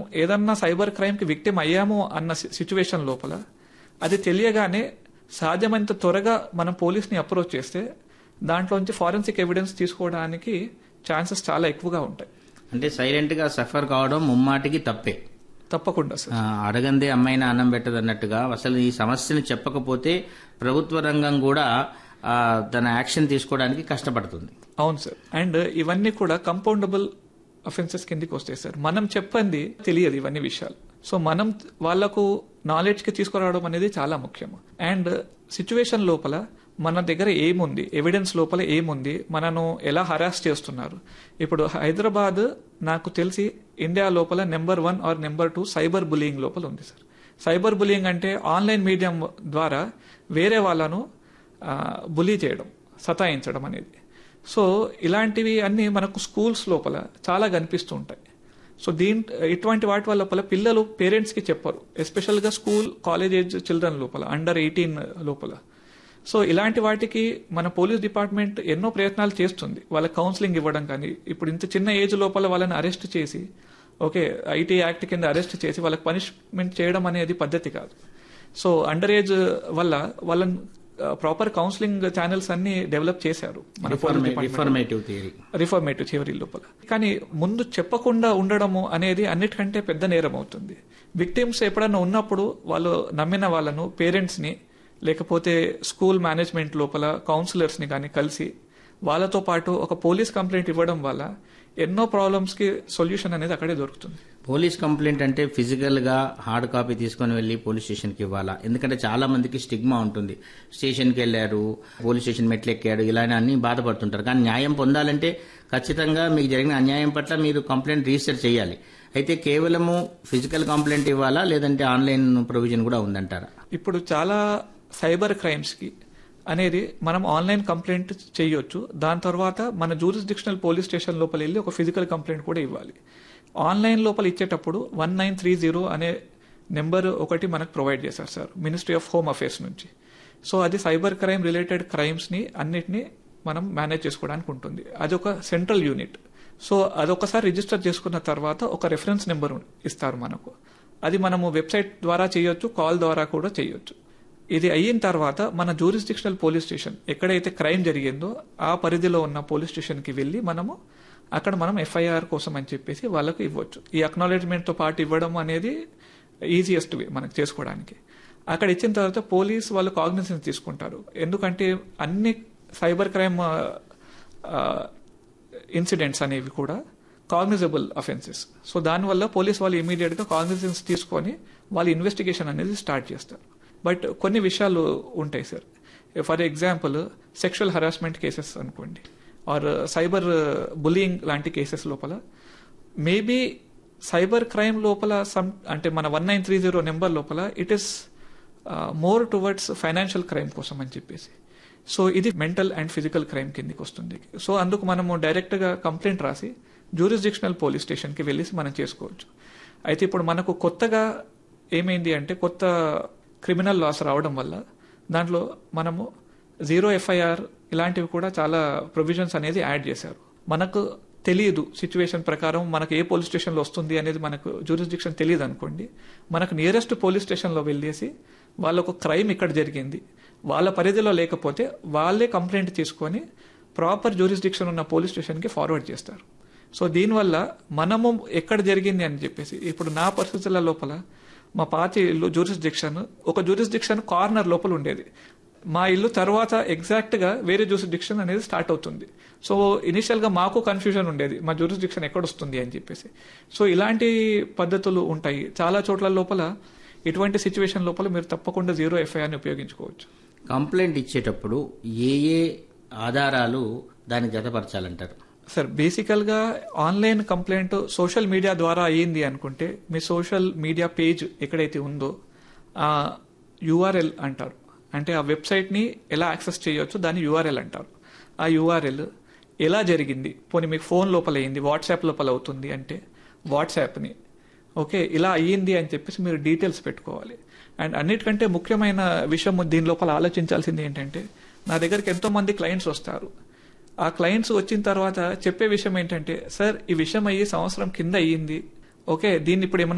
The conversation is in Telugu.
ఏదన్నా సైబర్ క్రైమ్ కి విక్టిమ్ అయ్యాము అన్న సిచ్యువేషన్ లోపల అది తెలియగానే సాధ్యమైనంత త్వరగా మనం పోలీస్ని అప్రోచ్ చేస్తే దాంట్లోంచి ఫారెన్సిక్ ఎవిడెన్స్ తీసుకోవడానికి ఛాన్సెస్ చాలా ఎక్కువగా ఉంటాయి అంటే సైలెంట్ గా సఫర్ కావడం ముమ్మాటికి తప్పే తప్పకుండా సార్ ఆ, అడగందే అమ్మాయిన అన్నం పెట్టదు అన్నట్టుగా అసలు ఈ సమస్యను చెప్పకపోతే ప్రభుత్వ రంగం కూడా ఆ, తన యాక్షన్ తీసుకోవడానికి కష్టపడుతుంది అవును సార్ అండ్ ఇవన్నీ కూడా కంపౌండబుల్ అఫెన్సెస్ కిందకి వస్తాయి సార్ మనం చెప్పండి తెలియదు ఇవన్నీ విషయాలు సో మనం వాళ్లకు నాలెడ్జ్ కి తీసుకురావడం అనేది చాలా ముఖ్యం అండ్ సిచ్యువేషన్ లోపల మన దగ్గర ఏముంది ఎవిడెన్స్ లోపల ఏముంది మనను ఎలా హరాస్ చేస్తున్నారు ఇప్పుడు హైదరాబాద్ నాకు తెలిసి ఇండియా లోపల number one or number two cyber bullying లోపల ఉంది సార్ సైబర్ బులియింగ్ అంటే ఆన్లైన్ మీడియం ద్వారా వేరే వాళ్ళను బులీ చేయడం సతాయించడం అనేది సో ఇలాంటివి అన్ని మనకు స్కూల్స్ లోపల చాలా కనిపిస్తూ ఉంటాయి సో దీని ఇటువంటి వాటి వల్ల లోపల పిల్లలు పేరెంట్స్ కి చెప్పరు ఎస్పెషల్ గా స్కూల్ కాలేజ్ ఏజ్ చిల్డ్రన్ లోపల అండర్ ఎయిటీన్ లోపల సో ఇలాంటి వాటికి మన పోలీస్ డిపార్ట్మెంట్ ఎన్నో ప్రయత్నాలు చేస్తుంది వాళ్ళ కౌన్సిలింగ్ ఇవ్వడం కానీ ఇప్పుడు ఇంత చిన్న ఏజ్ లోపల వాళ్ళని అరెస్ట్ చేసి ఓకే ఐటీ యాక్ట్ కింద అరెస్ట్ చేసి వాళ్ళకి పనిష్మెంట్ చేయడం అనేది పద్ధతి కాదు సో అండర్ ఏజ్ వల్ల వాళ్ళని ప్రాపర్ కౌన్సిలింగ్ ఛానల్స్ అన్ని డెవలప్ చేశారు మన police department reformative theory reformative చివరి లోపల కానీ ముందు చెప్పకుండా ఉండడము అనేది అన్నిటికంటే పెద్ద నేరం అవుతుంది విక్టిమ్స్ ఎప్పుడన్నా ఉన్నప్పుడు వాళ్ళు నమ్మిన వాళ్ళను పేరెంట్స్ ని లేకపోతే స్కూల్ మేనేజ్మెంట్ లోపల కౌన్సిలర్స్ ని కానీ కలిసి వాళ్ళతో పాటు ఒక పోలీస్ కంప్లైంట్ ఇవ్వడం వల్ల ఎన్నో ప్రాబ్లమ్స్ కి సొల్యూషన్ అనేది అక్కడే దొరుకుతుంది పోలీస్ కంప్లైంట్ అంటే ఫిజికల్ గా హార్డ్ కాపీ తీసుకొని వెళ్లి పోలీస్ స్టేషన్ కి ఇవ్వాలా ఎందుకంటే చాలా మందికి స్టిగ్మా ఉంటుంది స్టేషన్ కి వెళ్లారు పోలీస్ స్టేషన్ మెట్లు ఎక్కాడు ఇలా అన్ని బాధపడుతుంటారు కానీ న్యాయం పొందాలంటే ఖచ్చితంగా మీకు జరిగిన అన్యాయం పట్ల మీరు కంప్లైంట్ రిజిస్టర్ చేయాలి అయితే కేవలము ఫిజికల్ కంప్లైంట్ ఇవ్వాలా లేదంటే ఆన్లైన్ ప్రొవిజన్ కూడా ఉందంటారా ఇప్పుడు చాలా సైబర్ క్రైమ్స్ కి అనేది మనం ఆన్లైన్ కంప్లైంట్ చేయొచ్చు దాని తర్వాత మన జూరిస్డిక్షనల్ పోలీస్ స్టేషన్ లోపల వెళ్ళి ఒక ఫిజికల్ కంప్లైంట్ కూడా ఇవ్వాలి ఆన్లైన్ లోపల ఇచ్చేటప్పుడు వన్ నైన్ త్రీ జీరో అనే నెంబర్ ఒకటి మనకు ప్రొవైడ్ చేశారు sir ministry of home affairs నుంచి సో అది సైబర్ క్రైమ్ రిలేటెడ్ క్రైమ్స్ ని అన్నిటిని మనం మేనేజ్ చేసుకోవడానికి ఉంటుంది అది ఒక సెంట్రల్ యూనిట్ సో అదొకసారి రిజిస్టర్ చేసుకున్న తర్వాత ఒక రెఫరెన్స్ నెంబర్ ఇస్తారు మనకు అది మనము వెబ్సైట్ ద్వారా చేయొచ్చు కాల్ ద్వారా కూడా చేయొచ్చు ఇది అయిన తర్వాత మన జూరిస్డిక్షనల్ పోలీస్ స్టేషన్ ఎక్కడైతే క్రైమ్ జరిగిందో ఆ పరిధిలో ఉన్న పోలీస్ స్టేషన్ కి వెళ్ళి మనము అక్కడ మనం ఎఫ్ఐఆర్ కోసం అని చెప్పేసి వాళ్ళకు ఇవ్వచ్చు ఈ అక్నాలెడ్జ్మెంట్ తో పాటు ఇవ్వడం అనేది ఈజియెస్ట్ వే మనకు చేసుకోవడానికి అక్కడ ఇచ్చిన తర్వాత పోలీస్ వాళ్ళు కాగ్నిజెన్స్ తీసుకుంటారు ఎందుకంటే అన్ని సైబర్ క్రైమ్ ఇన్సిడెంట్స్ అనేవి కూడా కాగ్నిజబుల్ అఫెన్సెస్ సో దానివల్ల పోలీస్ వాళ్ళు ఇమీడియట్ గా కాగ్నిజెన్స్ తీసుకొని వాళ్ళు ఇన్వెస్టిగేషన్ అనేది స్టార్ట్ చేస్తారు బట్ కొన్ని విషయాలు ఉంటాయి sir for example sexual harassment cases అనుకోండి ఆర్ సైబర్ బులియింగ్ లాంటి కేసెస్ లోపల మేబీ సైబర్ క్రైమ్ లోపల సమ్ అంటే మన one nine three zero number లోపల it is more towards financial crime కోసం అని చెప్పేసి సో ఇది మెంటల్ అండ్ ఫిజికల్ క్రైమ్ కిందకి వస్తుంది సో అందుకు మనము డైరెక్ట్ గా కంప్లైంట్ రాసి జ్యూరిస్డిక్షనల్ పోలీస్ స్టేషన్ కి వెళ్ళేసి మనం చేసుకోవచ్చు అయితే ఇప్పుడు మనకు కొత్తగా ఏమైంది అంటే కొత్త క్రిమినల్ లాస్ రావడం వల్ల దాంట్లో మనము జీరో ఎఫ్ఐఆర్ ఇలాంటివి కూడా చాలా ప్రొవిజన్స్ అనేది యాడ్ చేశారు మనకు తెలియదు సిచ్యువేషన్ ప్రకారం మనకు ఏ పోలీస్ స్టేషన్లో వస్తుంది అనేది మనకు జ్యూరిస్డిక్షన్ తెలియదు అనుకోండి మనకు నియరెస్ట్ పోలీస్ స్టేషన్లో వెళ్ళేసి వాళ్ళకు క్రైమ్ ఇక్కడ జరిగింది వాళ్ళ పరిధిలో లేకపోతే వాళ్ళే కంప్లైంట్ తీసుకొని ప్రాపర్ జ్యూరిస్డిక్షన్ ఉన్న పోలీస్ స్టేషన్కి ఫార్వర్డ్ చేస్తారు సో దీనివల్ల మనము ఎక్కడ జరిగింది అని చెప్పేసి ఇప్పుడు నా పరిస్థితుల లోపల మా పాత ఇల్లు జ్యూరిస్డిక్షన్ ఒక జ్యూరిస్డిక్షన్ కార్నర్ లోపల ఉండేది మా ఇల్లు తర్వాత ఎగ్జాక్ట్ గా వేరే జ్యూరిస్డిక్షన్ అనేది స్టార్ట్ అవుతుంది సో ఇనిషియల్ గా మాకు కన్ఫ్యూజన్ ఉండేది మా జ్యూరిస్డిక్షన్ ఎక్కడ వస్తుంది అని చెప్పేసి సో ఇలాంటి పద్ధతులు ఉంటాయి చాలా చోట్ల లోపల ఇటువంటి సిచ్యువేషన్ లోపల మీరు తప్పకుండా జీరో ఎఫ్ఐఆర్ని ఉపయోగించుకోవచ్చు కంప్లైంట్ ఇచ్చేటప్పుడు ఏ ఏ ఆధారాలు దానికి జతపరచాలంటారు సార్ బేసికల్ గా ఆన్లైన్ కంప్లైంట్ సోషల్ మీడియా ద్వారా అయ్యింది అనుకుంటే మీ సోషల్ మీడియా పేజ్ ఎక్కడైతే ఉందో ఆ యుఆర్ఎల్ అంటారు అంటే ఆ వెబ్సైట్ ని ఎలా యాక్సెస్ చేయొచ్చు దాన్ని యుఆర్ఎల్ అంటారు ఆ యుఆర్ఎల్ ఎలా జరిగింది పోనీ మీకు ఫోన్ లోపల అయ్యింది వాట్సాప్ లోపల అవుతుంది అంటే వాట్సాప్ని ఓకే ఇలా అయ్యింది అని చెప్పేసి మీరు డీటెయిల్స్ పెట్టుకోవాలి అండ్ అన్నిటికంటే ముఖ్యమైన విషయం దీని లోపల ఆలోచించాల్సింది ఏంటంటే నా దగ్గరికి ఎంతో మంది క్లయింట్స్ వస్తారు ఆ క్లయింట్స్ వచ్చిన తర్వాత చెప్పే విషయం ఏంటంటే సార్ ఈ విషయం అయ్యి సంవత్సరం కింద అయ్యింది ఓకే దీన్ని ఇప్పుడు ఏమైనా